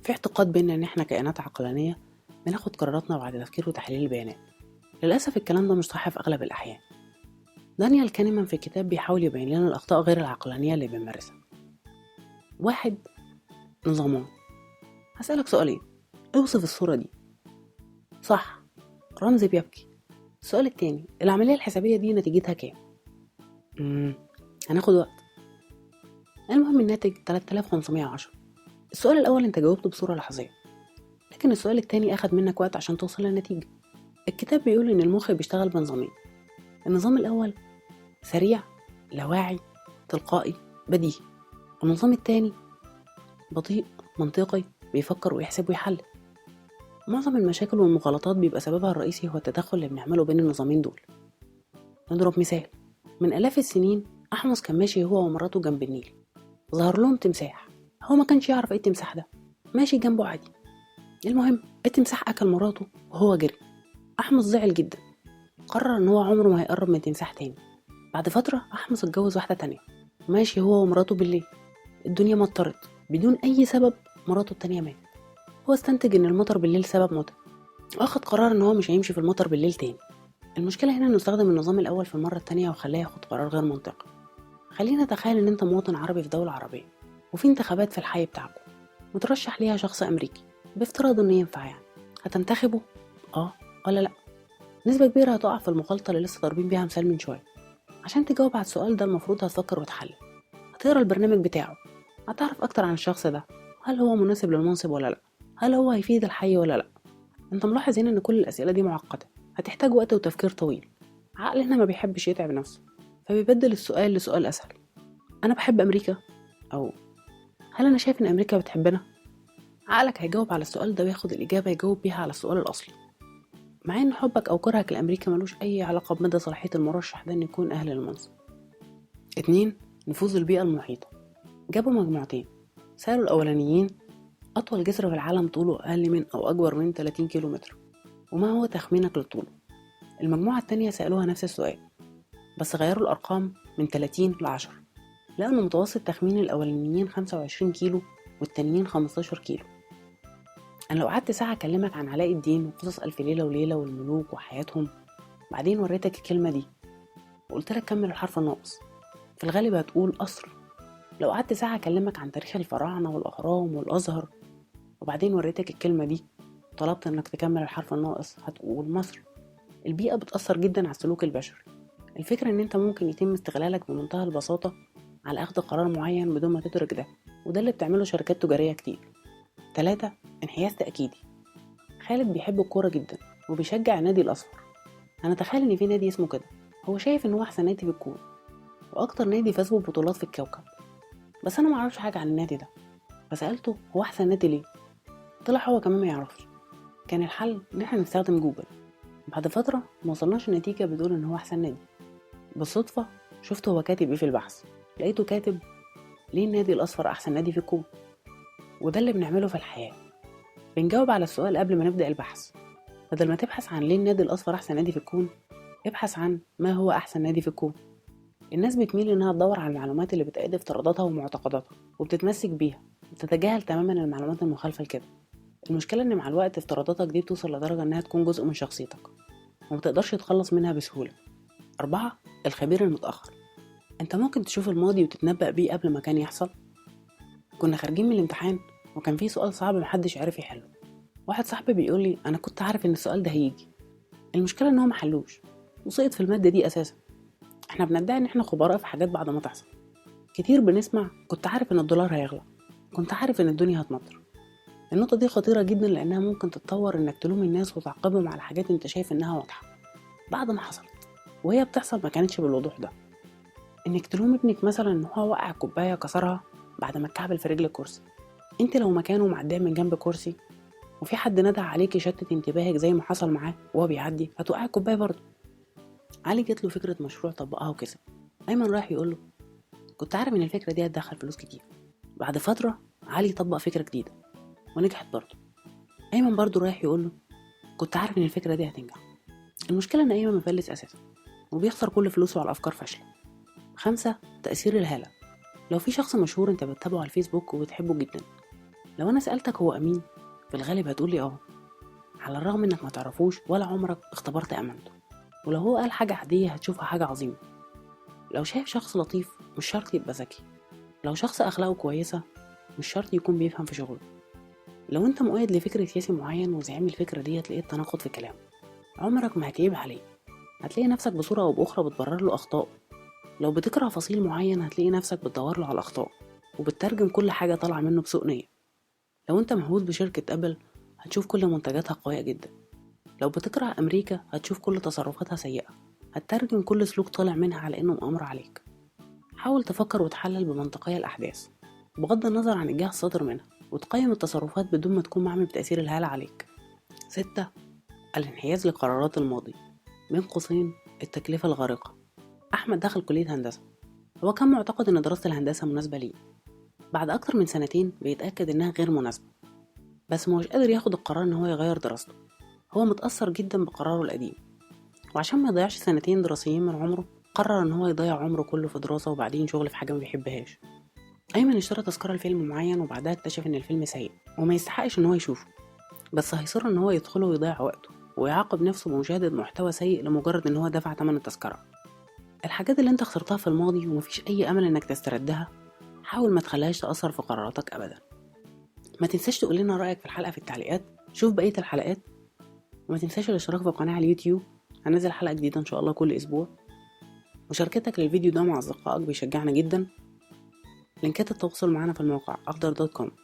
في اعتقاد بينا إن إحنا كائنات عقلانية بناخد قراراتنا بعد تفكير وتحليل البيانات للأسف الكلام ده مش صح في أغلب الأحيان دانيال كانيمان في كتاب بيحاول يبين لنا الأخطاء غير العقلانية اللي بنمارسها واحد نظامان هسألك سؤالين اوصف الصورة دي صح رمز بيبكي السؤال التاني العملية الحسابية دي نتيجتها كام؟ مم. هناخد وقت المهم الناتج 3510 السؤال الأول أنت جاوبته بصورة لحظية لكن السؤال التاني أخد منك وقت عشان توصل للنتيجة الكتاب بيقول إن المخ بيشتغل بنظامين النظام الأول سريع لاواعي تلقائي بديهي النظام التاني بطيء منطقي بيفكر ويحسب ويحلل معظم المشاكل والمغالطات بيبقى سببها الرئيسي هو التدخل اللي بنعمله بين النظامين دول نضرب مثال من آلاف السنين أحمس كان ماشي هو ومراته جنب النيل ظهر لهم تمساح هو ما كانش يعرف ايه التمساح ده ماشي جنبه عادي المهم التمساح أكل مراته وهو جري أحمس زعل جدا قرر إن هو عمره ما هيقرب من تمساح تاني بعد فترة أحمس اتجوز واحدة تانية ماشي هو ومراته بالليل الدنيا مطرت بدون أي سبب مراته التانية ماتت هو استنتج إن المطر بالليل سبب موتها وأخد قرار إن هو مش هيمشي في المطر بالليل تاني المشكلة هنا إنه استخدم النظام الأول في المرة التانية وخلاه ياخد قرار غير منطقي خلينا نتخيل إن أنت مواطن عربي في دولة عربية وفي انتخابات في الحي بتاعكم مترشح ليها شخص أمريكي بافتراض إنه ينفع يعني هتنتخبه؟ آه ولا لأ؟ نسبة كبيرة هتقع في المخالطة اللي لسه ضاربين بيها مثال من شوية عشان تجاوب على السؤال ده المفروض هتفكر وتحلل هتقرا البرنامج بتاعه هتعرف أكتر عن الشخص ده هل هو مناسب للمنصب ولا لأ هل هو هيفيد الحي ولا لأ انت ملاحظ هنا ان كل الأسئلة دي معقدة هتحتاج وقت وتفكير طويل عقلنا ما بيحبش يتعب نفسه فبيبدل السؤال لسؤال أسهل أنا بحب أمريكا أو هل أنا شايف إن أمريكا بتحبنا؟ عقلك هيجاوب على السؤال ده وياخد الإجابة يجاوب بيها على السؤال الأصلي مع إن حبك أو كرهك لأمريكا ملوش أي علاقة بمدى صلاحية المرشح ده إنه يكون أهل للمنصب اتنين نفوذ البيئة المحيطة جابوا مجموعتين سألوا الأولانيين أطول جسر في العالم طوله أقل من أو أكبر من 30 كيلو متر وما هو تخمينك لطوله المجموعة التانية سألوها نفس السؤال بس غيروا الأرقام من 30 ل 10 لقوا إن متوسط تخمين الأولانيين 25 كيلو والتانيين 15 كيلو أنا لو قعدت ساعة أكلمك عن علاء الدين وقصص ألف ليلة وليلة والملوك وحياتهم بعدين وريتك الكلمة دي وقلت لك كمل الحرف الناقص في الغالب هتقول قصر لو قعدت ساعة أكلمك عن تاريخ الفراعنة والأهرام والأزهر وبعدين وريتك الكلمة دي وطلبت إنك تكمل الحرف الناقص هتقول مصر البيئة بتأثر جدا على السلوك البشري الفكرة إن أنت ممكن يتم استغلالك بمنتهى البساطة على أخذ قرار معين بدون ما تدرك ده وده اللي بتعمله شركات تجارية كتير تلاتة انحياز تأكيدي خالد بيحب الكورة جدا وبيشجع النادي الأصفر أنا تخيل إن في نادي اسمه كده هو شايف إن هو أحسن نادي في الكورة وأكتر نادي فاز ببطولات في الكوكب بس أنا معرفش حاجة عن النادي ده فسألته هو أحسن نادي ليه طلع هو كمان ما يعرفش كان الحل إن احنا نستخدم جوجل بعد فترة موصلناش النتيجة بتقول إن هو أحسن نادي بالصدفة شفت هو كاتب إيه في البحث لقيته كاتب ليه النادي الأصفر أحسن نادي في الكون وده اللي بنعمله في الحياة بنجاوب على السؤال قبل ما نبدأ البحث بدل ما تبحث عن ليه النادي الأصفر أحسن نادي في الكون ابحث عن ما هو أحسن نادي في الكون الناس بتميل إنها تدور على المعلومات اللي بتأيد افتراضاتها ومعتقداتها وبتتمسك بيها وتتجاهل تماما المعلومات المخالفة لكده المشكلة إن مع الوقت افتراضاتك دي بتوصل لدرجة إنها تكون جزء من شخصيتك ومتقدرش تتخلص منها بسهولة أربعة الخبير المتأخر أنت ممكن تشوف الماضي وتتنبأ بيه قبل ما كان يحصل كنا خارجين من الامتحان وكان في سؤال صعب محدش عارف يحله واحد صاحبي بيقول لي أنا كنت عارف إن السؤال ده هيجي المشكلة إن هو محلوش وسقط في المادة دي أساسا احنا بندعي إن احنا خبراء في حاجات بعد ما تحصل كتير بنسمع كنت عارف إن الدولار هيغلى كنت عارف إن الدنيا هتمطر النقطة دي خطيرة جدا لأنها ممكن تتطور إنك تلوم الناس وتعاقبهم على حاجات أنت شايف إنها واضحة بعد ما حصلت وهي بتحصل ما كانتش بالوضوح ده إنك تلوم ابنك مثلا إن هو وقع كوباية كسرها بعد ما اتكعبل في رجل الكرسي انت لو مكانه معديه من جنب كرسي وفي حد ندى عليك يشتت انتباهك زي ما حصل معاه وهو بيعدي هتوقعي الكوبايه برضه علي جات له فكره مشروع طبقها وكسب ايمن رايح يقول له كنت عارف ان الفكره دي هتدخل فلوس كتير بعد فتره علي طبق فكره جديده ونجحت برضه ايمن برضه رايح يقول له كنت عارف ان الفكره دي هتنجح المشكله ان ايمن مفلس اساسا وبيخسر كل فلوسه على افكار فاشله خمسة تأثير الهالة لو في شخص مشهور انت بتتابعه على الفيسبوك وبتحبه جدا لو أنا سألتك هو أمين في الغالب هتقولي آه على الرغم إنك ما تعرفوش ولا عمرك اختبرت أمانته ولو هو قال حاجة عادية هتشوفها حاجة عظيمة لو شايف شخص لطيف مش شرط يبقى ذكي لو شخص أخلاقه كويسة مش شرط يكون بيفهم في شغله لو انت مؤيد لفكر سياسي معين وزعيم الفكرة دي هتلاقي التناقض في كلامه عمرك ما هتعيب عليه هتلاقي نفسك بصورة أو بأخرى بتبرر له أخطاء لو بتكره فصيل معين هتلاقي نفسك بتدور له على الأخطاء وبتترجم كل حاجة طالعة منه بسوء نية لو انت مهووس بشركة أبل هتشوف كل منتجاتها قوية جدا لو بتكره أمريكا هتشوف كل تصرفاتها سيئة هتترجم كل سلوك طالع منها على إنه مأمر عليك حاول تفكر وتحلل بمنطقية الأحداث بغض النظر عن الجهة الصادر منها وتقيم التصرفات بدون ما تكون معمي بتأثير الهالة عليك ستة الانحياز لقرارات الماضي بين قوسين التكلفة الغارقة أحمد دخل كلية هندسة هو كان معتقد إن دراسة الهندسة مناسبة ليه بعد أكتر من سنتين بيتأكد إنها غير مناسبة بس مش قادر ياخد القرار إن هو يغير دراسته هو متأثر جدا بقراره القديم وعشان ما يضيعش سنتين دراسيين من عمره قرر إن هو يضيع عمره كله في دراسة وبعدين شغل في حاجة ما بيحبهاش أيمن اشترى تذكرة لفيلم معين وبعدها اكتشف إن الفيلم سيء وما يستحقش إن هو يشوفه بس هيصر إن هو يدخله ويضيع وقته ويعاقب نفسه بمشاهدة محتوى سيء لمجرد إن هو دفع تمن التذكرة الحاجات اللي انت خسرتها في الماضي ومفيش أي أمل إنك تستردها حاول ما تخليهاش تأثر في قراراتك أبدا ما تنساش تقول لنا رأيك في الحلقة في التعليقات شوف بقية الحلقات وما تنساش الاشتراك في القناة على اليوتيوب هنزل حلقة جديدة إن شاء الله كل أسبوع مشاركتك للفيديو ده مع أصدقائك بيشجعنا جدا لينكات التواصل معنا في الموقع أخضر دوت كوم